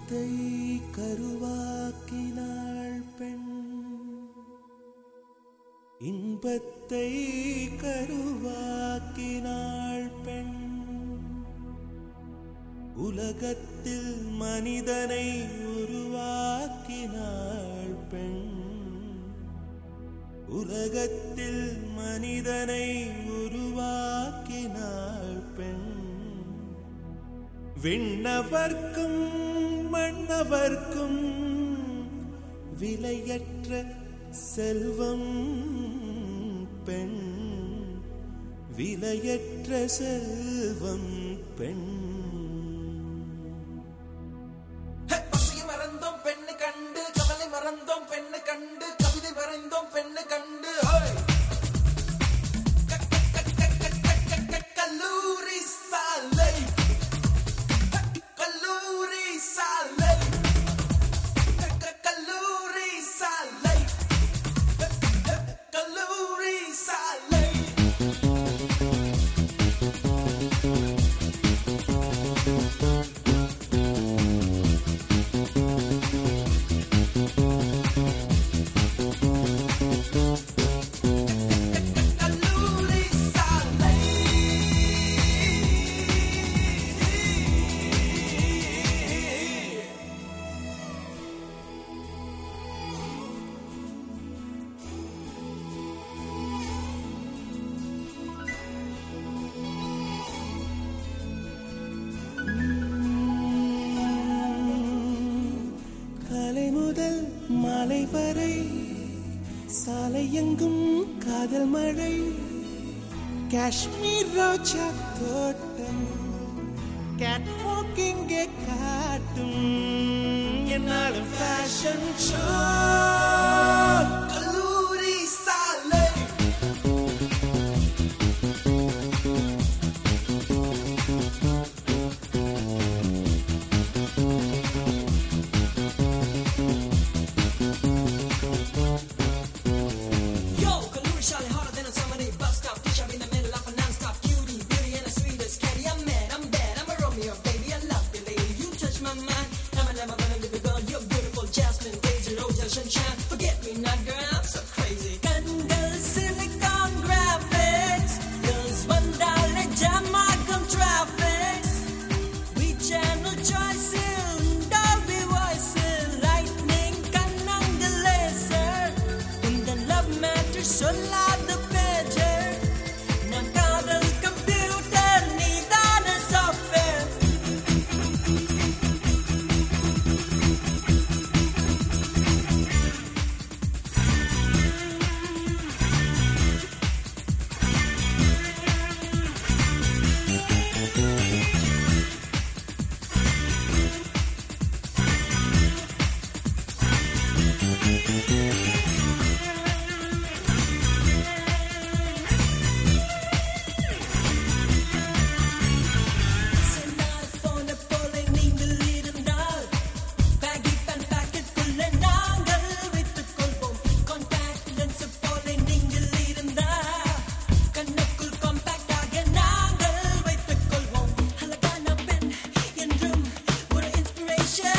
இன்பத்தை கருவாக்கினாள் பெண் இன்பத்தை கருவாக்கினாள் பெண் உலகத்தில் மனிதனை உருவாக்கினாள் பெண் உலகத்தில் மனிதனை உருவாக்கினாள் பெண் விண்ணவர்க்கும் மன்னவர்க்கும் விலையற்ற செல்வம் பெண் விலையற்ற செல்வம் பெண் பசியை மறந்தோம் பெண்ணு கண்டு கவலை மறந்தோம் பெண்ணு கண்டு கவிதை வரைந்தோம் பெண்ணு கண்டு ஹோய்! க- க- க- க- க- க- க- க- கல்லூரி சாலை க- கல்லூரி சாலை க- க- கல்லூரி சாலை க- க- கல்லூரி சாலை கல்லூரி சாலை காலை முதல் மாலை வரை சாலை எங்கும் காதல் மழை காஷ்மீர் ரோஜா தோட்டம் கேட் வாக்கிங்கே காட்டும் என்னாலும் ஃபேஷன் ஷோ கல்லூரி சாலை Yo, Kaluri Shali harder than a summer day bus stop. Push up in the middle of a non-stop cutie, beauty and the sweetest candy. I'm mad, I'm bad, I'm a Romeo, baby. I love you, lady. You touch my mind. I'm a never gonna leave you, girl. You're beautiful, Jasmine, Daisy, Rose, and Sunshine. Forget me not, girl. I'm so crazy. Kangal silicon graphics, girls one dollar Jamaican traffics. We channel choices, Dolby voices, lightning, kanang laser. இந்த love matter சொல்லாத pager. நான் காதல் computer, நீதான software. செல்லார்போன போல நீங்கள் இருந்தால் baggy pant packetக்குள்ள நாங்கள் வைத்துக் கொள்வோம். contact lens போல நீங்கள் இருந்தால் கண்ணுக்குள் compact ஆக நாங்கள் வைத்துக் கொள்வோம். அழகான பெண் என்றும் ஒரு inspiration.